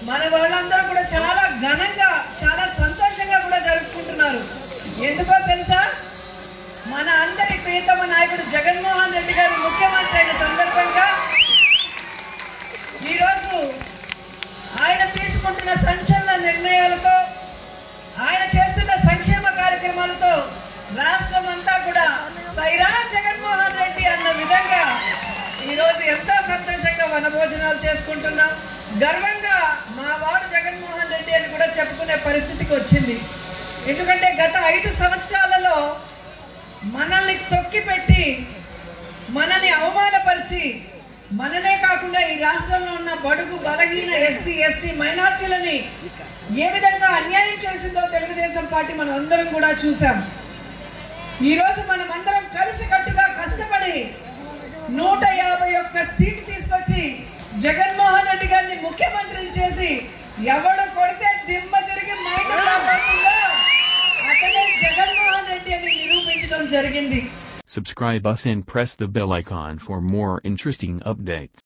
మన వాళ్ళందరూ కూడా చాలా ఘనంగా చాలా సంతోషంగా కూడా జరుపుకుంటున్నారు ఎందుకో తెలుసా మన అందరి ప్రియతమ నాయకుడు జగన్మోహన్ రెడ్డి గారు ముఖ్యమంత్రి అయిన సందర్భంగా ఈరోజు ఆయన తీసుకుంటున్న సంచలన నిర్ణయాలతో ఆయన చేస్తున్న సంక్షేమ కార్యక్రమాలతో రాష్ట్రం అంతా కూడా సైరా జగన్మోహన్ రెడ్డి అన్న విధంగా ఈరోజు ఎంతో సంతోషంగా వనభోజనాలు చేసుకుంటున్నాం గర్వంగా మా వాడు జగన్మోహన్ రెడ్డి అని కూడా చెప్పుకునే పరిస్థితికి వచ్చింది ఎందుకంటే గత ఐదు సంవత్సరాలలో మనల్ని తొక్కిపెట్టి మనని అవమానపరిచి మననే కాకుండా ఈ రాష్ట్రంలో ఉన్న బడుగు బలహీన ఎస్సీ ఎస్టీ మైనార్టీలని ఏ విధంగా అన్యాయం చేసిందో తెలుగుదేశం పార్టీ మనం అందరం కూడా చూసాం ఈ రోజు మనం అందరం కలిసి కట్టుగా కష్టపడి నూట యాభై ఒక్క సీటు తీసుకొచ్చి జగన్మోహన్ రెడ్డి గారిని ముఖ్యమంత్రిని చేసి ఎవడు కొడితే దిమ్మ తిరిగి మైండ్ పోతుందో అతనే జగన్మోహన్ రెడ్డి అని నిరూపించడం జరిగింది Subscribe us and press the bell icon for more interesting updates.